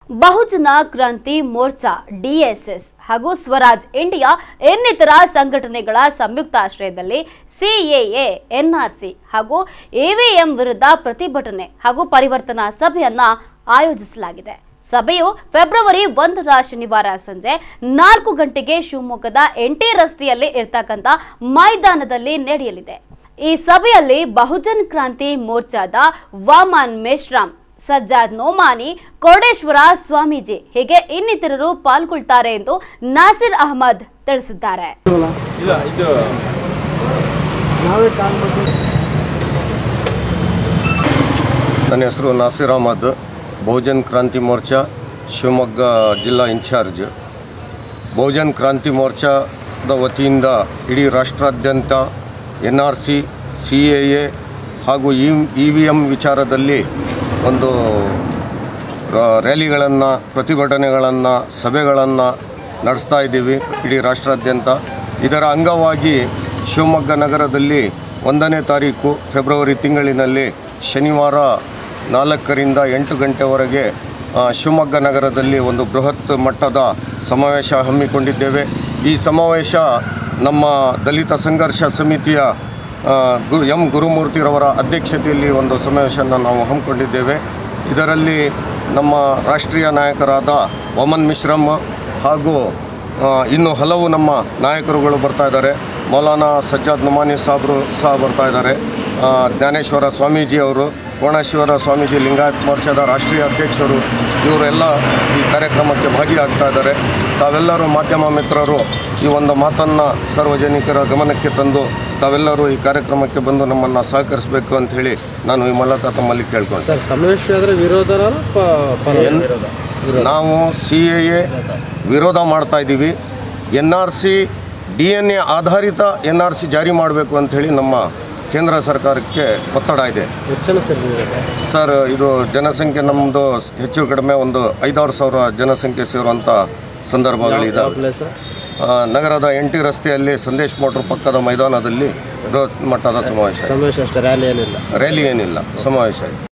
ಬಹುಜನ ಕ್ರಾಂತಿ ಮೋರ್ಚಾ ಡಿಎಸ್ಎಸ್ ಹಾಗೂ ಸ್ವರಾಜ್ ಇಂಡಿಯಾ ಇನ್ನಿತರ ಸಂಘಟನೆಗಳ ಸಂಯುಕ್ತಾಶ್ರಯದಲ್ಲಿ ಸಿಎಎ ಎನ್ಆರ್ಸಿ ಹಾಗೂ ಎವಿಎಂ ವಿರುದ್ಧ ಪ್ರತಿಭಟನೆ ಹಾಗೂ ಪರಿವರ್ತನಾ ಸಭೆಯನ್ನ ಆಯೋಜಿಸಲಾಗಿದೆ ಸಭೆಯು ಫೆಬ್ರವರಿ ಒಂದರ ಶನಿವಾರ ಸಂಜೆ ನಾಲ್ಕು ಗಂಟೆಗೆ ಶಿವಮೊಗ್ಗದ ಎನ್ಟಿ ರಸ್ತೆಯಲ್ಲಿ ಇರ್ತಕ್ಕಂಥ ಮೈದಾನದಲ್ಲಿ ನಡೆಯಲಿದೆ ಈ ಸಭೆಯಲ್ಲಿ ಬಹುಜನ್ ಕ್ರಾಂತಿ ಮೋರ್ಚಾದ ವಾಮನ್ ಮೇಶ್ರಾಮ್ ಸಜ್ಜಾದ್ ನೋಮಾನಿ ಕೋಡೇಶ್ವರ ಸ್ವಾಮೀಜಿ ಹೀಗೆ ಇನ್ನಿತರರು ಪಾಲ್ಗೊಳ್ತಾರೆ ಎಂದು ನಾಸಿರ್ ಅಹಮದ್ ತಿಳಿಸಿದ್ದಾರೆ ಇಲ್ಲ ಇದು ನನ್ನ ಹೆಸರು ನಾಸಿರ್ ಅಹಮದ್ ಬಹುಜನ್ ಕ್ರಾಂತಿ ಮೋರ್ಚಾ ಶಿವಮೊಗ್ಗ ಜಿಲ್ಲಾ ಇನ್ಚಾರ್ಜ್ ಬಹುಜನ್ ಕ್ರಾಂತಿ ಮೋರ್ಚಾದ ವತಿಯಿಂದ ಇಡೀ ರಾಷ್ಟ್ರಾದ್ಯಂತ N R C C A A ಹಾಗೂ ಇ ಇ ವಿ ಎಮ್ ವಿಚಾರದಲ್ಲಿ ಒಂದು ರ- ರ್ಯಾಲಿಗಳನ್ನು ಪ್ರತಿಭಟನೆಗಳನ್ನು ಸಭೆಗಳನ್ನು ನಡೆಸ್ತಾ ಇದ್ದೀವಿ ಇಡೀ ರಾಷ್ಟ್ರಾದ್ಯಂತ ಇದರ ಅಂಗವಾಗಿ ಶಿವಮೊಗ್ಗ ನಗರದಲ್ಲಿ ಒಂದನೇ ತಾರೀಕು ಫೆಬ್ರವರಿ ತಿಂಗಳಿನಲ್ಲಿ ಶನಿವಾರ ನಾಲ್ಕರಿಂದ ಎಂಟು ಗಂಟೆವರೆಗೆ ಆ, ಶಿವಮೊಗ್ಗ ನಗರದಲ್ಲಿ ಒಂದು ಬೃಹತ್ ಮಟ್ಟದ ಸಮಾವೇಶ ಹಮ್ಮಿಕೊಂಡಿದ್ದೇವೆ ಈ ಸಮಾವೇಶ ನಮ್ಮ ದಲಿತ ಸಂಘರ್ಷ ಸಮಿತಿಯ ಆ, ಗು ಎಂ ಗುರುಮೂರ್ತಿರವರ ಅಧ್ಯಕ್ಷತೆಯಲ್ಲಿ ಒಂದು ಸಮಾವೇಶವನ್ನು ನಾವು ಹಮ್ಮಿಕೊಂಡಿದ್ದೇವೆ ಇದರಲ್ಲಿ ನಮ್ಮ ರಾಷ್ಟ್ರೀಯ ನಾಯಕರಾದ ವಮನ್ ಮಿಶ್ರಮ್ ಹಾಗೂ ಆ, ಇನ್ನು ಹಲವು ನಮ್ಮ ನಾಯಕರುಗಳು ಬರ್ತಾ ಇದ್ದಾರೆ ಮೌಲಾನಾ ಸಜ್ಜಾದ್ ನುಮಾನಿ ಸಾಬ್ರು ಸಹ ಬರ್ತಾ ಇದ್ದಾರೆ ಆ, ಜ್ಞಾನೇಶ್ವರ ಸ್ವಾಮೀಜಿ ಅವರು ಕೋಣೇಶ್ವರ ಸ್ವಾಮೀಜಿ ಲಿಂಗಾಯತ್ ಮೋರ್ಚಾದ ರಾಷ್ಟ್ರೀಯ ಅಧ್ಯಕ್ಷರು ಇವರೆಲ್ಲ ಈ ಕಾರ್ಯಕ್ರಮಕ್ಕೆ ಭಾಗಿಯಾಗ್ತಾ ಇದ್ದಾರೆ ತಾವೆಲ್ಲರೂ ಮಾಧ್ಯಮ ಮಿತ್ರರು ಈ ಒಂದು ಮಾತನ್ನು ಸಾರ್ವಜನಿಕರ ಗಮನಕ್ಕೆ ತಂದು ತಾವೆಲ್ಲರೂ ಈ ಕಾರ್ಯಕ್ರಮಕ್ಕೆ ಬಂದು ನಮ್ಮನ್ನು ಸಹಕರಿಸಬೇಕು ಅಂತ ಹೇಳಿ ನಾನು ಈ ಮೂಲಕ ತಮ್ಮಲ್ಲಿ ಕೇಳ್ಕೊಂಡೆ ಸರ್ ಸಮಾವೇಶ ಆದರೆ ವಿರೋಧನ ಎನ್ ನಾವು ಸಿ ಎ ಎ ವಿರೋಧ ಮಾಡ್ತಾ ಇದ್ದೀವಿ N R C D N A ಆಧಾರಿತ ಎನ್ ಆರ್ ಸಿ ಜಾರಿ ಮಾಡಬೇಕು ಅಂಥೇಳಿ ನಮ್ಮ ಕೇಂದ್ರ ಸರ್ಕಾರಕ್ಕೆ ಒತ್ತಡ ಇದೆ ಎಷ್ಟು ಜನ ಸರ್ ವಿರೋಧ ಸರ್ ಇದು ಜನಸಂಖ್ಯೆ ನಮ್ಮದು ಹೆಚ್ಚು ಕಡಿಮೆ ಒಂದು ಐದಾರು ಸಾವಿರ ಜನಸಂಖ್ಯೆ ಸೇರುವಂಥ ಸಂದರ್ಭಗಳಿದ್ದಾವೆ ಪ್ಲೇಸ್ ಆ, ನಗರದ ಎನ್ ಟಿ ರಸ್ತೆಯಲ್ಲಿ ಸಂದೇಶ್ ಮೋಟ್ರ್ ಪಕ್ಕದ ಮೈದಾನದಲ್ಲಿ ಬೃಹತ್ ಮಟ್ಟದ ಸಮಾವೇಶ ಸಮಾವೇಶ ಅಷ್ಟೇ ರ್ಯಾಲಿ ಏನಿಲ್ಲ ರ್ಯಾಲಿ ಏನಿಲ್ಲ ಸಮಾವೇಶ ಇದೆ